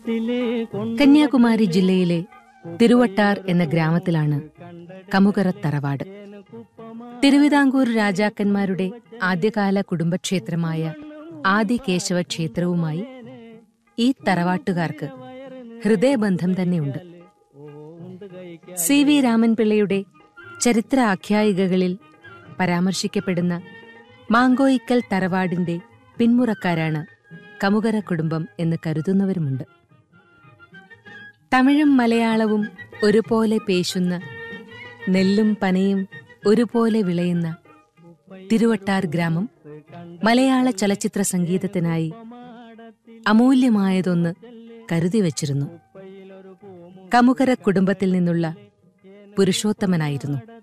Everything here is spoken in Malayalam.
കന്യാകുമാരി ജില്ലയിലെ തിരുവട്ടാർ എന്ന ഗ്രാമത്തിലാണ് കമുകറ തറവാട് തിരുവിതാംകൂർ രാജാക്കന്മാരുടെ ആദ്യകാല കുടുംബക്ഷേത്രമായ ആദികേശവ ക്ഷേത്രവുമായി ഈ തറവാട്ടുകാർക്ക് ഹൃദയബന്ധം തന്നെയുണ്ട് സി വി രാമൻപിള്ളയുടെ ചരിത്ര ആഖ്യായികകളിൽ പരാമർശിക്കപ്പെടുന്ന മാങ്കോയിക്കൽ തറവാടിന്റെ പിന്മുറക്കാരാണ് കമുകര കുടുംബം എന്ന് കരുതുന്നവരുമുണ്ട് തമിഴും മലയാളവും ഒരുപോലെ പേശുന്ന നെല്ലും പനയും ഒരുപോലെ വിളയുന്ന തിരുവട്ടാർ ഗ്രാമം മലയാള ചലച്ചിത്ര സംഗീതത്തിനായി അമൂല്യമായതൊന്ന് കരുതി വച്ചിരുന്നു കമുകര കുടുംബത്തിൽ നിന്നുള്ള പുരുഷോത്തമനായിരുന്നു